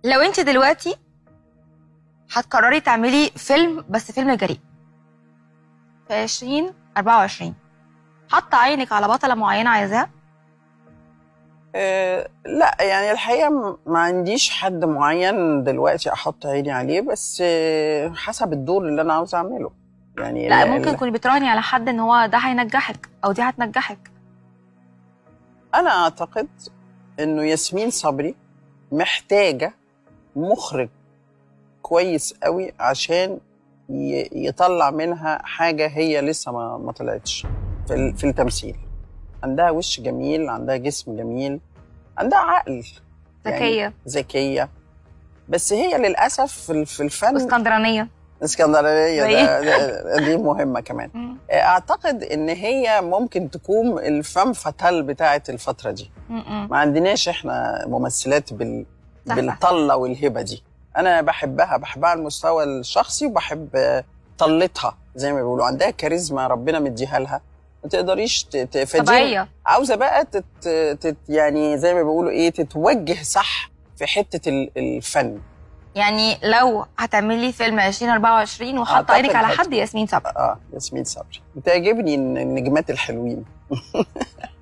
لو انت دلوقتي هتقرري تعملي فيلم بس فيلم جريء في 2024 حاطه عينك على بطله معينه عايزاها آه، لا يعني الحقيقه م- ما عنديش حد معين دلوقتي احط عيني عليه بس آه، حسب الدور اللي انا عاوز اعمله يعني لا ال- ممكن ال- تكوني بتراهني على حد ان هو ده هينجحك او دي هتنجحك انا اعتقد انه ياسمين صبري محتاجه مخرج كويس قوي عشان ي- يطلع منها حاجه هي لسه ما ما طلعتش في ال- في التمثيل عندها وش جميل عندها جسم جميل عندها عقل ذكيه ذكيه بس هي للاسف في ال- في الفن اسكندرانيه اسكندرانيه زي- ده- ده- دي مهمه كمان مم. اعتقد ان هي ممكن تكون الفم فتال بتاعه الفتره دي م-م. ما عندناش احنا ممثلات بال... صح، صح. بالطله والهبه دي انا بحبها بحبها على المستوى الشخصي وبحب آه، طلتها زي ما بيقولوا عندها كاريزما ربنا مديها لها ما تقدريش ت- ت- فدي طبيعيه عاوزه بقى تت... تت... يعني زي ما بيقولوا ايه تتوجه صح في حته ال- الفن يعني لو هتعملي فيلم 2024 وحاطه أعتقد عينك على هت- حد ياسمين صبري اه ياسمين صبري بتعجبني النجمات الحلوين